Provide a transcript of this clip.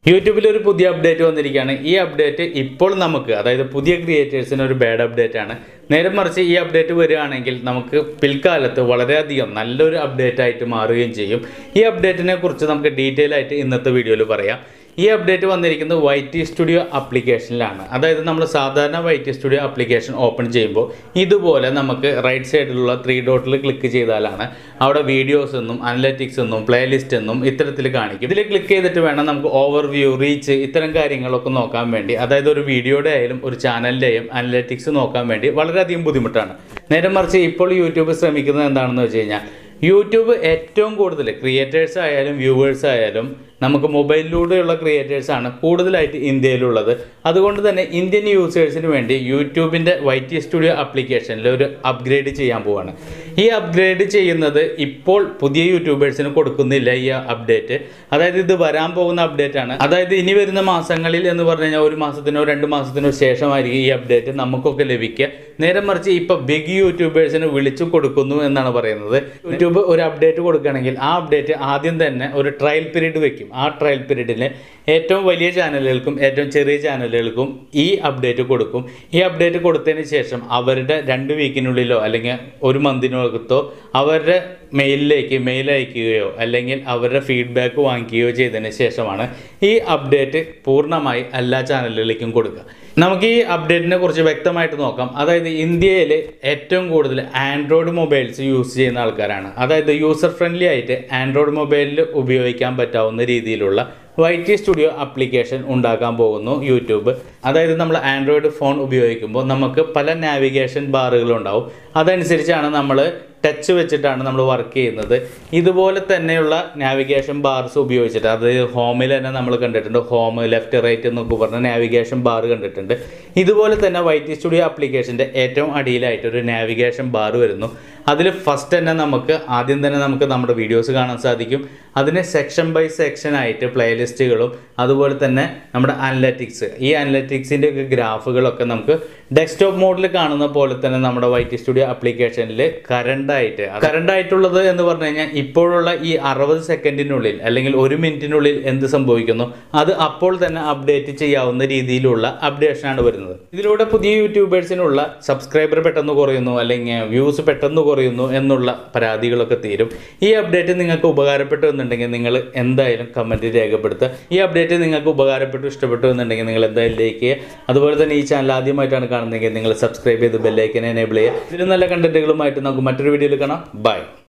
യൂട്യൂബിൽ ഒരു പുതിയ അപ്ഡേറ്റ് വന്നിരിക്കുകയാണ് ഈ അപ്ഡേറ്റ് ഇപ്പോൾ നമുക്ക് അതായത് പുതിയ ക്രിയേറ്റേഴ്സിന് ഒരു ബാഡ് അപ്ഡേറ്റ് ആണ് നേരെ മറിച്ച് ഈ അപ്ഡേറ്റ് വരികയാണെങ്കിൽ നമുക്ക് പിൽക്കാലത്ത് വളരെയധികം നല്ലൊരു അപ്ഡേറ്റ് ആയിട്ട് മാറുകയും ചെയ്യും ഈ അപ്ഡേറ്റിനെ കുറിച്ച് നമുക്ക് ഡീറ്റെയിൽ ആയിട്ട് ഇന്നത്തെ വീഡിയോയിൽ പറയാം ഈ അപ്ഡേറ്റ് വന്നിരിക്കുന്നത് വൈ ടി സ്റ്റുഡിയോ ആപ്ലിക്കേഷനിലാണ് അതായത് നമ്മൾ സാധാരണ Y T studio application open ചെയ്യുമ്പോൾ ഇതുപോലെ നമുക്ക് റൈറ്റ് സൈഡിലുള്ള ത്രീ ഡോട്ടിൽ ക്ലിക്ക് ചെയ്താലാണ് അവിടെ വീഡിയോസ് എന്നും അനലറ്റിക്സ് എന്നും പ്ലേലിസ്റ്റ് എന്നും ഇത്തരത്തിൽ കാണിക്കും ഇതിൽ ക്ലിക്ക് ചെയ്തിട്ട് വേണം നമുക്ക് ഓവർവ്യൂ റീച്ച് ഇത്തരം കാര്യങ്ങളൊക്കെ നോക്കാൻ വേണ്ടി അതായത് ഒരു വീഡിയോയുടെ ആയാലും ഒരു ചാനലിൻ്റെയും അനലറ്റിക്സ് നോക്കാൻ വേണ്ടി വളരെയധികം ബുദ്ധിമുട്ടാണ് നേരെ മറിച്ച് ഇപ്പോൾ യൂട്യൂബ് ശ്രമിക്കുന്നത് എന്താണെന്ന് വെച്ച് കഴിഞ്ഞാൽ യൂട്യൂബ് ഏറ്റവും കൂടുതൽ ക്രിയേറ്റേഴ്സ് ആയാലും വ്യൂവേഴ്സ് ആയാലും നമുക്ക് മൊബൈലിലൂടെയുള്ള ക്രിയേറ്റേഴ്സാണ് കൂടുതലായിട്ട് ഇന്ത്യയിലുള്ളത് അതുകൊണ്ട് തന്നെ ഇന്ത്യൻ യൂസേഴ്സിന് വേണ്ടി യൂട്യൂബിൻ്റെ വൈ ടി സ്റ്റുഡിയോ ആപ്ലിക്കേഷനിൽ ഒരു അപ്ഗ്രേഡ് ചെയ്യാൻ പോവാണ് ഈ അപ്ഗ്രേഡ് ചെയ്യുന്നത് ഇപ്പോൾ പുതിയ യൂട്യൂബേഴ്സിന് കൊടുക്കുന്നില്ല ഈ അപ്ഡേറ്റ് അതായത് ഇത് വരാൻ പോകുന്ന അപ്ഡേറ്റ് ആണ് അതായത് ഇനി വരുന്ന മാസങ്ങളിൽ എന്ന് പറഞ്ഞു കഴിഞ്ഞാൽ ഒരു മാസത്തിനോ രണ്ട് മാസത്തിനോ ശേഷമായിരിക്കും ഈ അപ്ഡേറ്റ് നമുക്കൊക്കെ ലഭിക്കുക നേരെ മറിച്ച് ഇപ്പോൾ ബിഗ് യൂട്യൂബേഴ്സിന് വിളിച്ചു കൊടുക്കുന്നു എന്നാണ് പറയുന്നത് യൂട്യൂബ് ഒരു അപ്ഡേറ്റ് കൊടുക്കുകയാണെങ്കിൽ ആ അപ്ഡേറ്റ് ആദ്യം തന്നെ ഒരു ട്രയൽ പീരീഡ് വെക്കും ആ ട്രയൽ പീരീഡിൽ ഏറ്റവും വലിയ ചാനലുകൾക്കും ഏറ്റവും ചെറിയ ചാനലുകൾക്കും ഈ അപ്ഡേറ്റ് കൊടുക്കും ഈ അപ്ഡേറ്റ് കൊടുത്തതിന് ശേഷം അവരുടെ രണ്ട് വീക്കിനുള്ളിലോ അല്ലെങ്കിൽ ഒരു മന്തിനകത്തോ അവരുടെ മെയിലിലേക്ക് മെയിൽ അയക്കുകയോ അല്ലെങ്കിൽ അവരുടെ ഫീഡ്ബാക്ക് വാങ്ങിക്കുകയോ ചെയ്തതിന് ശേഷമാണ് ഈ അപ്ഡേറ്റ് പൂർണ്ണമായി എല്ലാ ചാനലുകളിലേക്കും കൊടുക്കുക നമുക്ക് ഈ അപ്ഡേറ്റിനെ കുറിച്ച് വ്യക്തമായിട്ട് നോക്കാം അതായത് ഇന്ത്യയിൽ ഏറ്റവും കൂടുതൽ ആൻഡ്രോയിഡ് മൊബൈൽസ് യൂസ് ചെയ്യുന്ന ആൾക്കാരാണ് അതായത് യൂസർ ഫ്രണ്ട്ലി ആയിട്ട് ആൻഡ്രോയിഡ് മൊബൈലിൽ ഉപയോഗിക്കാൻ പറ്റാവുന്ന രീതിയിലുള്ള വൈ ടി സ്റ്റുഡിയോ ആപ്ലിക്കേഷൻ ഉണ്ടാക്കാൻ പോകുന്നു യൂട്യൂബ് അതായത് നമ്മൾ ആൻഡ്രോയിഡ് ഫോൺ ഉപയോഗിക്കുമ്പോൾ നമുക്ക് പല നാവിഗേഷൻ ബാറുകളുണ്ടാവും അതനുസരിച്ചാണ് നമ്മൾ ടച്ച് വെച്ചിട്ടാണ് നമ്മൾ വർക്ക് ചെയ്യുന്നത് ഇതുപോലെ തന്നെയുള്ള നാവിഗേഷൻ ബാർസ് ഉപയോഗിച്ചിട്ട് അത് ഹോമിൽ തന്നെ നമ്മൾ കണ്ടിട്ടുണ്ട് ഹോം ലെഫ്റ്റ് റൈറ്റ് എന്നൊക്കെ പറഞ്ഞ നാവിഗേഷൻ ബാർ കണ്ടിട്ടുണ്ട് ഇതുപോലെ തന്നെ വൈറ്റ് സ്റ്റുഡിയോ ആപ്ലിക്കേഷൻ്റെ ഏറ്റവും അടിയിലായിട്ട് ഒരു നാവിഗേഷൻ ബാർ വരുന്നു അതിൽ ഫസ്റ്റ് തന്നെ നമുക്ക് ആദ്യം തന്നെ നമുക്ക് നമ്മുടെ വീഡിയോസ് കാണാൻ സാധിക്കും അതിന് സെക്ഷൻ ബൈ സെക്ഷൻ ആയിട്ട് പ്ലേലിസ്റ്റുകളും അതുപോലെ തന്നെ നമ്മുടെ അനലറ്റിക്സ് ഈ അനലറ്റിക്സിൻ്റെ ഒക്കെ ഗ്രാഫുകളൊക്കെ നമുക്ക് ഡെസ്ക്ടോപ്പ് മോഡിൽ കാണുന്ന പോലെ തന്നെ നമ്മുടെ വൈറ്റ് സ്റ്റുഡിയോ ആപ്ലിക്കേഷനിൽ കറണ്ടായിട്ട് കറണ്ടായിട്ടുള്ളത് എന്ന് പറഞ്ഞു കഴിഞ്ഞാൽ ഇപ്പോഴുള്ള ഈ അറുപത് സെക്കൻഡിനുള്ളിൽ അല്ലെങ്കിൽ ഒരു മിനിറ്റിനുള്ളിൽ എന്ത് സംഭവിക്കുന്നു അത് അപ്പോൾ തന്നെ അപ്ഡേറ്റ് ചെയ്യാവുന്ന രീതിയിലുള്ള അപ്ഡേഷനാണ് വരുന്നത് ഇതിലൂടെ പുതിയ യൂട്യൂബേഴ്സിനുള്ള സബ്സ്ക്രൈബർ പെട്ടെന്ന് കുറയുന്നു അല്ലെങ്കിൽ വ്യൂസ് പെട്ടെന്ന് കുറയുന്നു എന്നുള്ള പരാതികളൊക്കെ തീരും ഈ അപ്ഡേറ്റ് നിങ്ങൾക്ക് ഉപകാരപ്പെട്ടു എന്നുണ്ടെങ്കിൽ നിങ്ങൾ എന്തായാലും കമൻറ്റ് രേഖപ്പെടുത്തുക ഈ അപ്ഡേറ്റ് നിങ്ങൾക്ക് ഉപകാരപ്പെട്ടു ഇഷ്ടപ്പെട്ടു എന്നുണ്ടെങ്കിൽ നിങ്ങൾ എന്തായാലും ലൈക്ക് ചെയ്യുക അതുപോലെ തന്നെ ഈ ചാനൽ ആദ്യമായിട്ടാണ് കാണുന്നതെങ്കിൽ നിങ്ങൾ സബ്സ്ക്രൈബ് ചെയ്ത് ബെല്ലൈക്കനെ എനേബിൾ ചെയ്യുക ഇതിലും നല്ല കണ്ടന്റുകളുമായിട്ട് നമുക്ക് മറ്റൊരു വീഡിയോയിൽ കാണാം ബൈ